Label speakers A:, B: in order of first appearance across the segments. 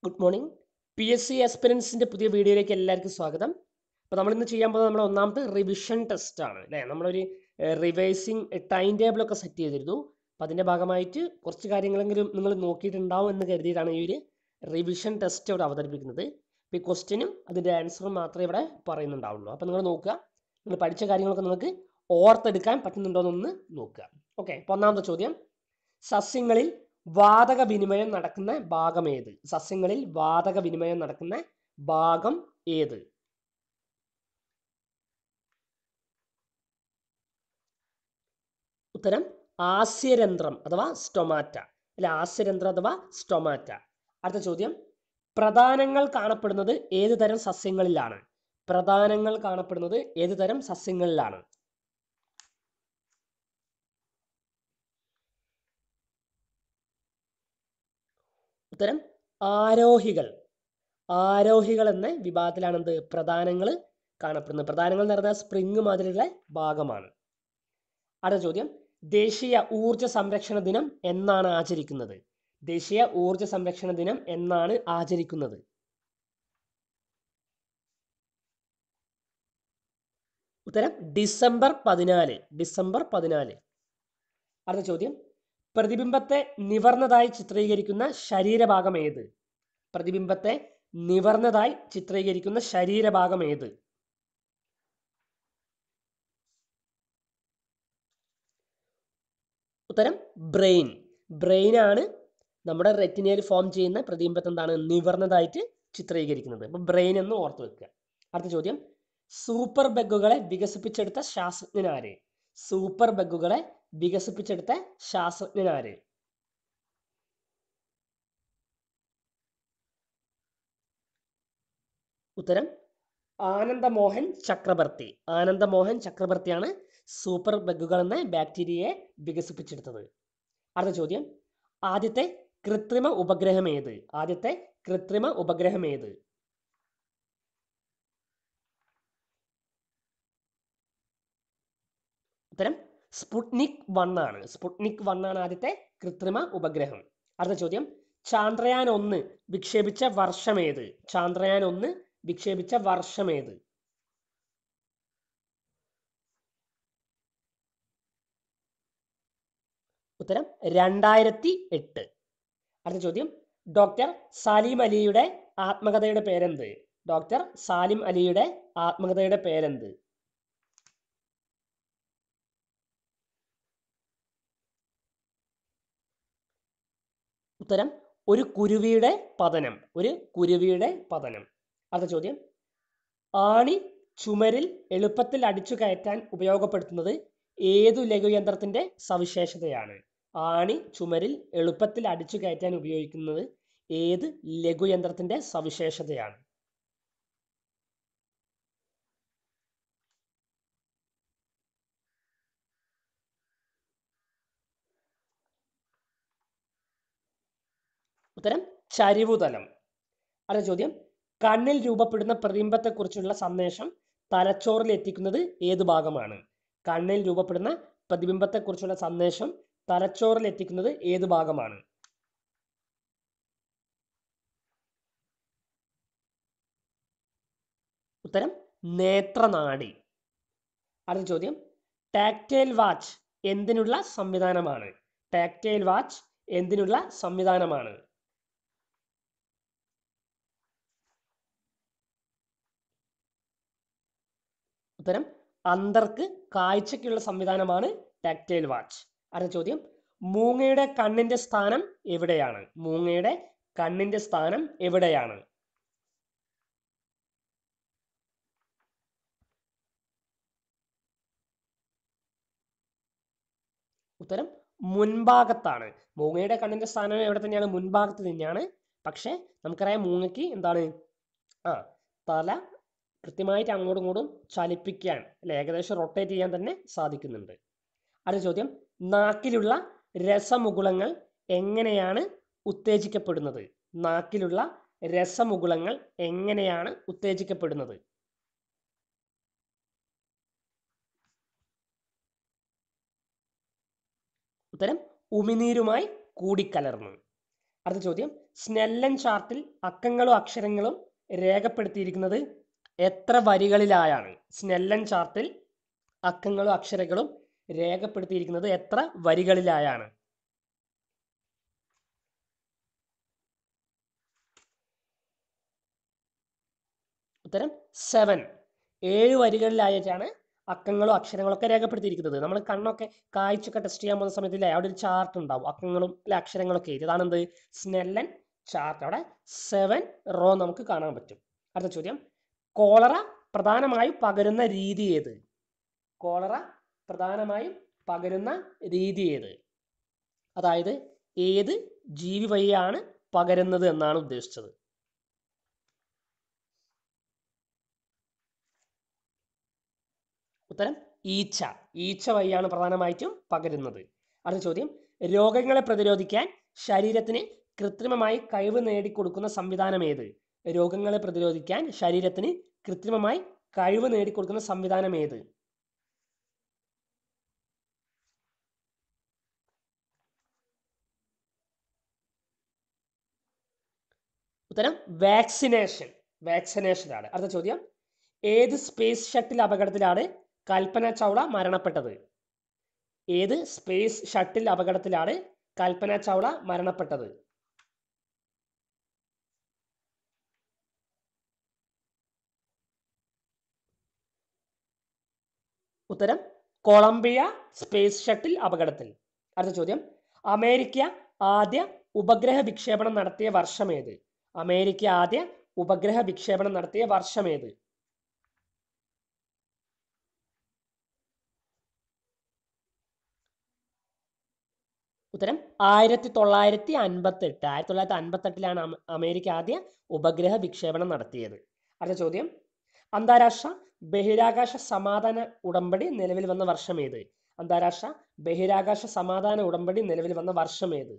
A: good morning P S C എക്സ്പീരിയൻസിൻ്റെ പുതിയ വീഡിയോയിലേക്ക് എല്ലാവർക്കും സ്വാഗതം അപ്പോൾ നമ്മളിന്ന് ചെയ്യാൻ പോകുന്നത് നമ്മുടെ ഒന്നാമത്തെ റിവിഷൻ ടെസ്റ്റ് ആണ് അല്ലേ നമ്മളൊരു റിവൈസിങ് ടൈം ടേബിളൊക്കെ സെറ്റ് ചെയ്തിരുന്നു അപ്പോൾ അതിൻ്റെ ഭാഗമായിട്ട് കുറച്ച് കാര്യങ്ങളെങ്കിലും നിങ്ങൾ നോക്കിയിട്ടുണ്ടാവും എന്ന് കരുതിയിട്ടാണ് ഈ ഒരു റിവിഷൻ ടെസ്റ്റ് ഇവിടെ അവതരിപ്പിക്കുന്നത് അപ്പോൾ ഈ ക്വസ്റ്റ്യനും അതിൻ്റെ ആൻസറും മാത്രമേ ഇവിടെ പറയുന്നുണ്ടാവുള്ളൂ അപ്പോൾ നിങ്ങൾ നോക്കുക നിങ്ങൾ പഠിച്ച കാര്യങ്ങളൊക്കെ നിങ്ങൾക്ക് ഓർത്തെടുക്കാൻ പറ്റുന്നുണ്ടോ എന്നൊന്ന് നോക്കുക ഓക്കെ അപ്പോൾ ഒന്നാമത്തെ ചോദ്യം സസ്യങ്ങളിൽ വാതക വിനിമയം നടക്കുന്ന ഭാഗം ഏത് സസ്യങ്ങളിൽ വാതക വിനിമയം നടക്കുന്ന ഭാഗം ഏത് ഉത്തരം ആസ്യരന്ധ്രം അഥവാ സ്റ്റൊമാറ്റ അല്ലെ ആസ്യരന്ധ്രം അഥവാ സ്റ്റൊമാറ്റ അടുത്ത ചോദ്യം പ്രധാനങ്ങൾ കാണപ്പെടുന്നത് ഏത് തരം സസ്യങ്ങളിലാണ് പ്രധാനങ്ങൾ കാണപ്പെടുന്നത് ഏത് തരം സസ്യങ്ങളിലാണ് ഉത്തരം ആരോഹികൾ ആരോഹികൾ എന്ന വിഭാഗത്തിലാണ് എന്ത് പ്രധാനങ്ങൾ കാണപ്പെടുന്നത് പ്രധാനങ്ങൾ എന്ന് പറഞ്ഞാൽ സ്പ്രിങ് മാതിരിയുള്ള ഭാഗമാണ് അടുത്ത ചോദ്യം ദേശീയ ഊർജ സംരക്ഷണ ദിനം എന്നാണ് ആചരിക്കുന്നത് ദേശീയ ഊർജ സംരക്ഷണ ദിനം എന്നാണ് ആചരിക്കുന്നത് ഉത്തരം ഡിസംബർ പതിനാല് ഡിസംബർ പതിനാല് അടുത്ത ചോദ്യം പ്രതിബിംബത്തെ നിവർന്നതായി ചിത്രീകരിക്കുന്ന ശരീരഭാഗം ഏത് പ്രതിബിംബത്തെ നിവർന്നതായി ചിത്രീകരിക്കുന്ന ശരീരഭാഗം ഏത് ഉത്തരം ബ്രെയിൻ ബ്രെയിൻ ആണ് നമ്മുടെ റെറ്റിനയിൽ ഫോം ചെയ്യുന്ന പ്രതിബിംബത്തെ എന്താണ് നിവർന്നതായിട്ട് ചിത്രീകരിക്കുന്നത് അപ്പം ബ്രെയിൻ എന്ന് ഓർത്ത് വെക്കുക അടുത്ത ചോദ്യം സൂപ്പർ ബെഗുകളെ വികസിപ്പിച്ചെടുത്ത ശാസ്ത്രജ്ഞനാര് സൂപ്പർ ബെഗുകളെ വികസിപ്പിച്ചെടുത്ത ശാസ്ത്രജ്ഞനാര് ഉത്തരം ആനന്ദമോഹൻ ചക്രവർത്തി ആനന്ദമോഹൻ ചക്രവർത്തിയാണ് സൂപ്പർ ബഗുകൾ എന്ന ബാക്ടീരിയയെ വികസിപ്പിച്ചെടുത്തത് അടുത്ത ചോദ്യം ആദ്യത്തെ കൃത്രിമ ഉപഗ്രഹം ഏത് ആദ്യത്തെ കൃത്രിമ ഉപഗ്രഹം ഏത് ഉത്തരം സ്പുട്നിക് വൺ ആണ് സ്പുട്നിക് വൺ ആണ് ആദ്യത്തെ കൃത്രിമ ഉപഗ്രഹം അടുത്ത ചോദ്യം ചാന്ദ്രയാൻ ഒന്ന് വിക്ഷേപിച്ച വർഷമേത് ചാന്ദ്രയാൻ ഒന്ന് വിക്ഷേപിച്ച വർഷമേത് ഉത്തരം രണ്ടായിരത്തി എട്ട് അടുത്ത ചോദ്യം ഡോക്ടർ സാലിം അലിയുടെ ആത്മകഥയുടെ പേരെന്ത് ഡോക്ടർ സാലിം അലിയുടെ ആത്മകഥയുടെ പേരെന്ത് ഉത്തരം ഒരു കുരുവിയുടെ പതനം ഒരു കുരുവിയുടെ പതനം അടുത്ത ചോദ്യം ആണി ചുമരിൽ എളുപ്പത്തിൽ അടിച്ചു കയറ്റാൻ ഉപയോഗപ്പെടുത്തുന്നത് ഏതു ലഘുയന്ത്രത്തിന്റെ സവിശേഷതയാണ് ആണി ചുമരിൽ എളുപ്പത്തിൽ അടിച്ചു കയറ്റാൻ ഉപയോഗിക്കുന്നത് ഏത് ലഘുയന്ത്രത്തിന്റെ സവിശേഷതയാണ് ഉത്തരം ചരിവുതലം അടുത്ത ചോദ്യം കണ്ണിൽ രൂപപ്പെടുന്ന പ്രതിബിംബത്തെക്കുറിച്ചുള്ള സന്ദേശം തലച്ചോറിൽ എത്തിക്കുന്നത് ഏത് ഭാഗമാണ് കണ്ണിൽ രൂപപ്പെടുന്ന പ്രതിബിംബത്തെക്കുറിച്ചുള്ള സന്ദേശം തലച്ചോറിൽ എത്തിക്കുന്നത് ഏത് ഭാഗമാണ് ഉത്തരം നേത്രനാടി അടുത്ത ചോദ്യം ടാക്ടൈൽ വാച്ച് എന്തിനുള്ള സംവിധാനമാണ് ടാക്ടൈൽ വാച്ച് എന്തിനുള്ള സംവിധാനമാണ് ഉത്തരം അന്തർക്ക് കാഴ്ചയ്ക്കുള്ള സംവിധാനമാണ് ടാക്ടൈൽ വാച്ച് അടുത്ത ചോദ്യം മൂങ്ങയുടെ കണ്ണിന്റെ സ്ഥാനം എവിടെയാണ് മൂങ്ങയുടെ കണ്ണിന്റെ സ്ഥാനം എവിടെയാണ് ഉത്തരം മുൻഭാഗത്താണ് മൂങ്ങയുടെ കണ്ണിന്റെ സ്ഥാനം എവിടെ തന്നെയാണ് മുൻഭാഗത്ത് തന്നെയാണ് പക്ഷെ നമുക്കറിയാം മൂങ്ങയ്ക്ക് എന്താണ് ആ തല കൃത്യമായിട്ട് അങ്ങോട്ടും ഇങ്ങോട്ടും ചലിപ്പിക്കാൻ അല്ലെ ഏകദേശം റൊട്ടേറ്റ് ചെയ്യാൻ തന്നെ സാധിക്കുന്നുണ്ട് അടുത്ത ചോദ്യം നാക്കിലുള്ള രസമുകുളങ്ങൾ എങ്ങനെയാണ് ഉത്തേജിക്കപ്പെടുന്നത് നാക്കിലുള്ള രസമുകുളങ്ങൾ എങ്ങനെയാണ് ഉത്തേജിക്കപ്പെടുന്നത് ഉത്തരം ഉമിനീരുമായി കൂടിക്കലർന്ന് അടുത്ത ചോദ്യം സ്നെല്ലൻ ചാർട്ടിൽ അക്കങ്ങളും അക്ഷരങ്ങളും രേഖപ്പെടുത്തിയിരിക്കുന്നത് എത്ര വരികളിലായാണ് സ്നെല്ലൻ ചാർട്ടിൽ അക്കങ്ങളും അക്ഷരങ്ങളും രേഖപ്പെടുത്തിയിരിക്കുന്നത് എത്ര വരികളിലായാണ് ഉത്തരം സെവൻ ഏഴ് വരികളിലായിട്ടാണ് അക്കങ്ങളും അക്ഷരങ്ങളും ഒക്കെ രേഖപ്പെടുത്തിയിരിക്കുന്നത് നമ്മൾ കണ്ണൊക്കെ കാഴ്ചയൊക്കെ ടെസ്റ്റ് ചെയ്യാൻ പോകുന്ന സമയത്തില്ലേ അവിടെ ഒരു ചാർട്ട് ഉണ്ടാവും അക്കങ്ങളും അല്ലെ അക്ഷരങ്ങളൊക്കെ എഴുതി അതാണ് എന്ത് സ്നെല്ലൻ ചാർട്ട് അവിടെ സെവൻ റോ നമുക്ക് കാണാൻ പറ്റും അടുത്ത ചോദ്യം കോളറ പ്രധാനമായും പകരുന്ന രീതി ഏത് കോളറ പ്രധാനമായും പകരുന്ന രീതി ഏത് അതായത് ഏത് ജീവി വഴിയാണ് പകരുന്നത് എന്നാണ് ഉദ്ദേശിച്ചത് ഉത്തരം ഈച്ച ഈച്ച വഴിയാണ് പ്രധാനമായിട്ടും പകരുന്നത് അടുത്ത ചോദ്യം രോഗങ്ങളെ പ്രതിരോധിക്കാൻ ശരീരത്തിന് കൃത്രിമമായി കഴിവ് നേടിക്കൊടുക്കുന്ന സംവിധാനം ഏത് രോഗങ്ങളെ പ്രതിരോധിക്കാൻ ശരീരത്തിന് കൃത്രിമമായി കഴിവ് നേടിക്കൊടുക്കുന്ന സംവിധാനം ഏത് ഉത്തരം വാക്സിനേഷൻ വാക്സിനേഷൻ ആണ് അടുത്ത ചോദ്യം ഏത് സ്പേസ് ഷട്ടിൽ അപകടത്തിലാണ് കൽപ്പന ചൗള മരണപ്പെട്ടത് ഏത് സ്പേസ് ഷട്ടിൽ അപകടത്തിലാണ് കൽപ്പന ചൗള മരണപ്പെട്ടത് ഉത്തരം കൊളംബിയ സ്പേസ് ഷട്ടിൽ അപകടത്തിൽ അടുത്ത ചോദ്യം അമേരിക്ക ആദ്യ ഉപഗ്രഹ വിക്ഷേപണം നടത്തിയ വർഷമേത് അമേരിക്ക ആദ്യ ഉപഗ്രഹ വിക്ഷേപണം നടത്തിയ വർഷമേത് ഉത്തരം ആയിരത്തി തൊള്ളായിരത്തി അൻപത്തി എട്ട് ആയിരത്തി തൊള്ളായിരത്തി അൻപത്തി എട്ടിലാണ് അമേരിക്ക ആദ്യ ഉപഗ്രഹ വിക്ഷേപണം നടത്തിയത് അടുത്ത ചോദ്യം അന്താരാഷ്ട്ര ബഹിരാകാശ സമാധാന ഉടമ്പടി നിലവിൽ വന്ന വർഷം ഏത് അന്താരാഷ്ട്ര ബഹിരാകാശ സമാധാന ഉടമ്പടി നിലവിൽ വന്ന വർഷം ഏത്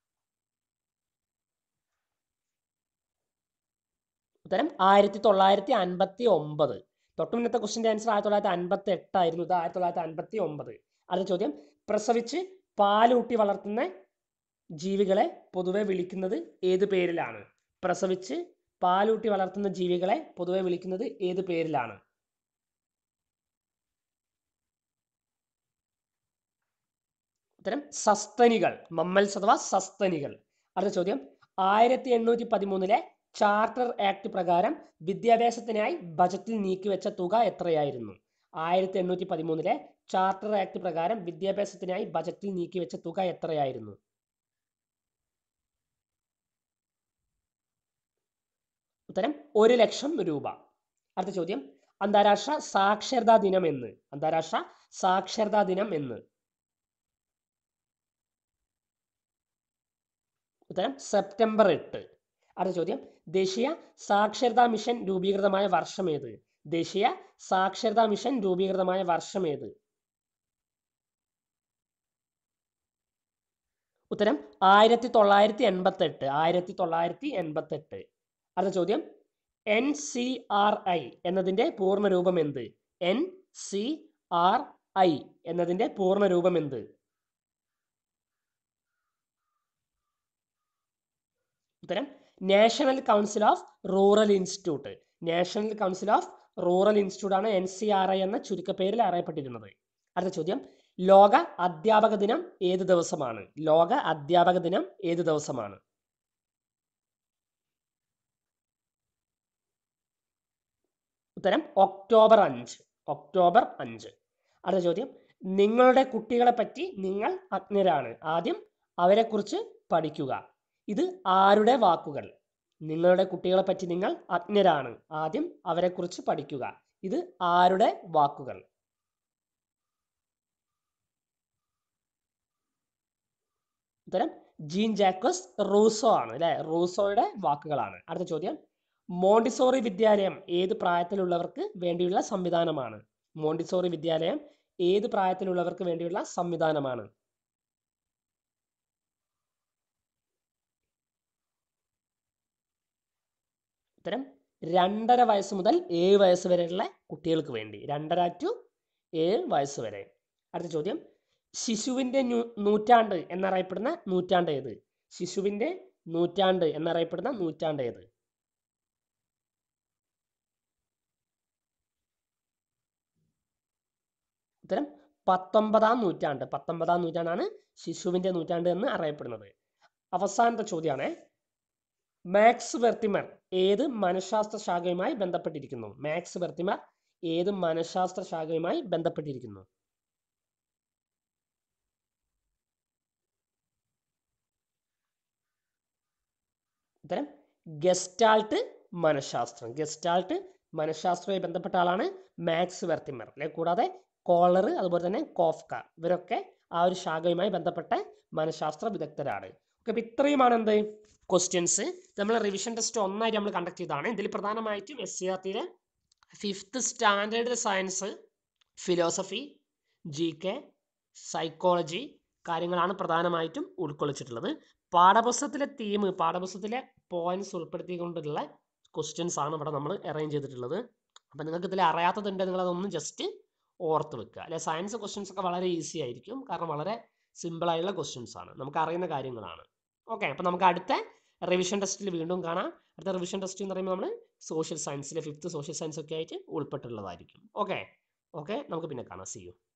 A: ഉത്തരം ആയിരത്തി തൊള്ളായിരത്തി അൻപത്തി ഒമ്പത് തൊട്ടു മുന്നത്തെ ക്വസ്റ്റിന്റെ ആൻസർ ആയിരത്തി തൊള്ളായിരത്തി അൻപത്തി എട്ടായിരുന്നു ഇത് ആയിരത്തി തൊള്ളായിരത്തി അൻപത്തി ഒമ്പത് അടുത്ത ചോദ്യം പ്രസവിച്ച് പാലൂട്ടി വളർത്തുന്ന ജീവികളെ പൊതുവെ വിളിക്കുന്നത് ഏത് പേരിലാണ് പ്രസവിച്ച് പാലൂട്ടി വളർത്തുന്ന ജീവികളെ പൊതുവെ വിളിക്കുന്നത് ഏത് പേരിലാണ് ഉത്തരം സസ്തനികൾ മമ്മൽസ് അഥവാ സസ്തനികൾ അടുത്ത ചോദ്യം ആയിരത്തി എണ്ണൂറ്റി പതിമൂന്നിലെ ചാർട്ടർ ആക്ട് പ്രകാരം വിദ്യാഭ്യാസത്തിനായി ബജറ്റിൽ നീക്കിവെച്ച തുക എത്രയായിരുന്നു ആയിരത്തി എണ്ണൂറ്റി പതിമൂന്നിലെ ചാർട്ടർ ആക്ട് പ്രകാരം വിദ്യാഭ്യാസത്തിനായി ബജറ്റിൽ നീക്കിവെച്ച തുക എത്രയായിരുന്നു ഉത്തരം ഒരു ലക്ഷം രൂപ അടുത്ത ചോദ്യം അന്താരാഷ്ട്ര സാക്ഷരതാ ദിനം എന്ന് അന്താരാഷ്ട്ര സാക്ഷരതാ ദിനം എന്ന് ഉത്തരം സെപ്റ്റംബർ എട്ട് അടുത്ത ചോദ്യം ദേശീയ സാക്ഷരതാ മിഷൻ രൂപീകൃതമായ വർഷം ഏത് ദേശീയ സാക്ഷരതാ മിഷൻ രൂപീകൃതമായ വർഷം ഏത് ഉത്തരം ആയിരത്തി തൊള്ളായിരത്തി എൺപത്തി എട്ട് ആയിരത്തി തൊള്ളായിരത്തി എൺപത്തി എട്ട് അടുത്ത ചോദ്യം എൻ സി ആർ ഐ എന്നതിന്റെ പൂർണ്ണ രൂപം എന്ത് എൻ സി ആർ ഐ എന്നതിന്റെ പൂർണ്ണ രൂപം എന്ത് ഉത്തരം national council of rural institute national council of rural institute ആണ് എൻ സി ആർ ഐ എന്ന ചുരുക്കപ്പേരിൽ അറിയപ്പെട്ടിരുന്നത് അടുത്ത ചോദ്യം ലോക അധ്യാപക ദിനം ഏത് ദിവസമാണ് ലോക അധ്യാപക ദിനം ഏത് ദിവസമാണ് ഉത്തരം ഒക്ടോബർ അഞ്ച് ഒക്ടോബർ അഞ്ച് അടുത്ത ചോദ്യം നിങ്ങളുടെ കുട്ടികളെ പറ്റി നിങ്ങൾ അജ്ഞരാണ് ആദ്യം അവരെക്കുറിച്ച് പഠിക്കുക ഇത് ആരുടെ വാക്കുകൾ നിങ്ങളുടെ കുട്ടികളെ പറ്റി നിങ്ങൾ അജ്ഞരാണ് ആദ്യം അവരെക്കുറിച്ച് പഠിക്കുക ഇത് ആരുടെ വാക്കുകൾ ഉത്തരം ജീൻ ജാക്കോസ് റൂസോ ആണ് അല്ലെ റൂസോയുടെ വാക്കുകളാണ് അടുത്ത ചോദ്യം മോണ്ടിസോറി വിദ്യാലയം ഏത് പ്രായത്തിലുള്ളവർക്ക് വേണ്ടിയുള്ള സംവിധാനമാണ് മോണ്ടിസോറി വിദ്യാലയം ഏത് പ്രായത്തിലുള്ളവർക്ക് വേണ്ടിയുള്ള സംവിധാനമാണ് ഉത്തരം രണ്ടര വയസ്സ് മുതൽ ഏഴ് വയസ്സ് വരെയുള്ള കുട്ടികൾക്ക് വേണ്ടി രണ്ടര ടു ഏഴ് വയസ്സ് വരെ അടുത്ത ചോദ്യം ശിശുവിൻ്റെ നൂ നൂറ്റാണ്ട് എന്നറിയപ്പെടുന്ന നൂറ്റാണ്ട് ഏത് ശിശുവിൻ്റെ നൂറ്റാണ്ട് എന്നറിയപ്പെടുന്ന നൂറ്റാണ്ട് ഏത് ഉത്തരം പത്തൊമ്പതാം നൂറ്റാണ്ട് പത്തൊമ്പതാം നൂറ്റാണ്ടാണ് ശിശുവിൻ്റെ നൂറ്റാണ്ട് എന്ന് അറിയപ്പെടുന്നത് അവസാനത്തെ ചോദ്യമാണ് മാക്സ് വെർത്തിമർ ഏത് മനഃശാസ്ത്ര ശാഖയുമായി ബന്ധപ്പെട്ടിരിക്കുന്നു മാക്സ് വെർത്തിമർ ഏത് മനഃശാസ്ത്ര ശാഖയുമായി ബന്ധപ്പെട്ടിരിക്കുന്നു ഉത്തരം ഗസ്റ്റാൾട്ട് മനഃശാസ്ത്രം ഗസ്റ്റാൾട്ട് മനഃശാസ്ത്രവുമായി ബന്ധപ്പെട്ട ആളാണ് മാക്സ് വെർത്തിമർ അല്ലെ കൂടാതെ കോളർ അതുപോലെ തന്നെ കോഫ്ക ഇവരൊക്കെ ആ ഒരു ശാഖയുമായി ബന്ധപ്പെട്ട മനഃശാസ്ത്ര വിദഗ്ധരാണ് ഓക്കെ അപ്പോൾ ഇത്രയുമാണ് എന്ത് ക്വസ്റ്റ്യൻസ് നമ്മൾ റിവിഷൻ ടെസ്റ്റ് ഒന്നായിട്ട് നമ്മൾ കണ്ടക്ട് ചെയ്തതാണ് ഇതിൽ പ്രധാനമായിട്ടും എസ് സി ആർ ടിയിലെ fifth standard science philosophy G K psychology കാര്യങ്ങളാണ് പ്രധാനമായിട്ടും ഉൾക്കൊള്ളിച്ചിട്ടുള്ളത് പാഠപുസ്തകത്തിലെ തീം പാഠപുസ്തകത്തിലെ പോയിന്റ്സ് ഉൾപ്പെടുത്തിക്കൊണ്ടുള്ള ക്വസ്റ്റ്യൻസ് ആണ് ഇവിടെ നമ്മൾ അറേഞ്ച് ചെയ്തിട്ടുള്ളത് അപ്പം നിങ്ങൾക്ക് ഇതിൽ അറിയാത്തതുണ്ട് നിങ്ങളതൊന്ന് ജസ്റ്റ് ഓർത്ത് വെക്കുക അല്ലെ സയൻസ് ക്വസ്റ്റ്യൻസ് ഒക്കെ വളരെ ഈസി ആയിരിക്കും കാരണം വളരെ സിമ്പിൾ ആയിട്ടുള്ള ക്വസ്റ്റ്യൻസ് ആണ് നമുക്ക് അറിയുന്ന കാര്യങ്ങളാണ് ഓക്കെ അപ്പം നമുക്ക് അടുത്ത റിവിഷൻ ടെസ്റ്റിൽ വീണ്ടും കാണാം അടുത്ത റിവിഷൻ ടെസ്റ്റ് എന്ന് പറയുമ്പോൾ നമ്മൾ സോഷ്യൽ സയൻസിലെ ഫിഫ്ത്ത് സോഷ്യൽ സയൻസ് ഒക്കെ ആയിട്ട് ഉൾപ്പെട്ടുള്ളതായിരിക്കും ഓക്കെ ഓക്കെ നമുക്ക് പിന്നെ കാണാം സി യു